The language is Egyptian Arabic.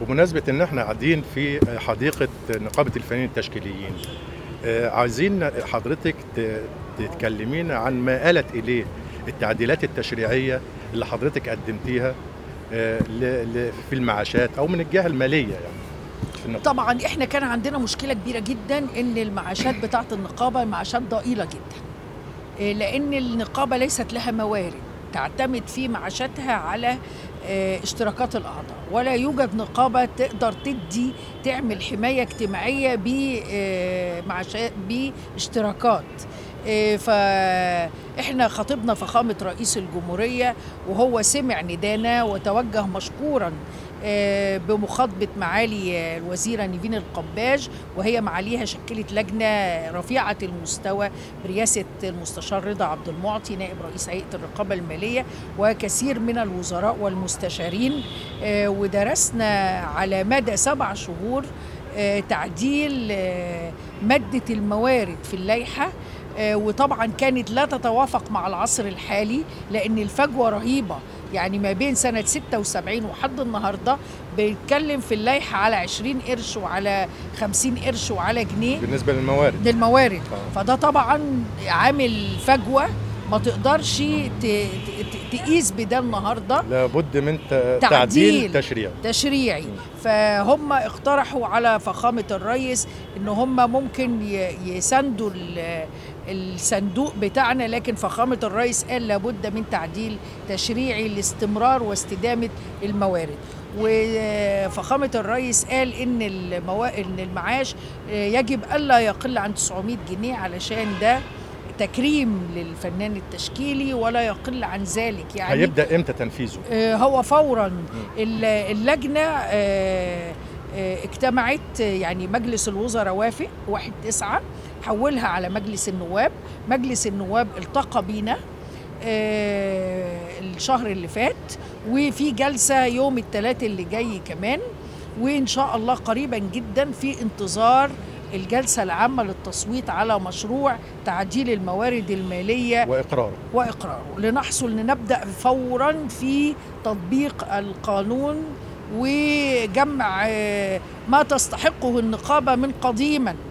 بمناسبة إن إحنا قاعدين في حديقة نقابة الفنانين التشكيليين آه، عايزين حضرتك ت- تتكلمينا عن ما آلت إليه التعديلات التشريعية اللي حضرتك قدمتيها آه، ل- ل- في المعاشات أو من الجهة المالية يعني في النقابة. طبعا احنا كان عندنا مشكله كبيره جدا ان المعاشات بتاعه النقابه معاشات ضئيله جدا إيه، لان النقابه ليست لها موارد تعتمد في معاشاتها على آه، اشتراكات الاعضاء ولا يوجد نقابه تقدر تدي تعمل حمايه اجتماعيه بمعاشات باشتراكات إيه، فاحنا خطبنا فخامه رئيس الجمهوريه وهو سمع ندانا وتوجه مشكورا آه، بمخاطبة معالي الوزيرة نيفين القباج وهي معاليها شكلت لجنة رفيعة المستوى برئاسة المستشار رضا عبد المعطي نائب رئيس هيئة الرقابة المالية وكثير من الوزراء والمستشارين آه، ودرسنا على مدى سبع شهور آه، تعديل آه، مادة الموارد في اللائحة آه، وطبعا كانت لا تتوافق مع العصر الحالي لأن الفجوة رهيبة يعني ما بين سنة 76 وحد النهاردة بيتكلم في اللائحة على 20 قرش وعلى 50 قرش وعلى جنيه بالنسبة للموارد للموارد آه. فده طبعا عامل فجوة ما تقدرش ت- ت- تقيس بده النهارده لابد من ت- تعديل. تعديل تشريعي تشريعي فهم اقترحوا على فخامة الرئيس ان هم ممكن ي- يساندوا ال- الصندوق بتاعنا لكن فخامة الرئيس قال لابد من تعديل تشريعي لاستمرار واستدامة الموارد وفخامة الرئيس قال ان الموا... ان المعاش يجب الا يقل عن 900 جنيه علشان ده تكريم للفنان التشكيلي ولا يقل عن ذلك يعني هيبدأ إمتى تنفيذه؟ آه، هو فورا ال- اللجنه آه، آه، اجتمعت آه، يعني مجلس الوزراء وافق واحد تسعة حولها على مجلس النواب مجلس النواب التقى بينا آه، الشهر اللي فات وفي جلسة يوم الثلاث اللي جاي كمان وإن شاء الله قريبا جدا في انتظار الجلسة العامة للتصويت على مشروع تعديل الموارد المالية وإقراره واقراره لنحصل لنبدا فورا في تطبيق القانون وجمع آه، ما تستحقه النقابه من قديما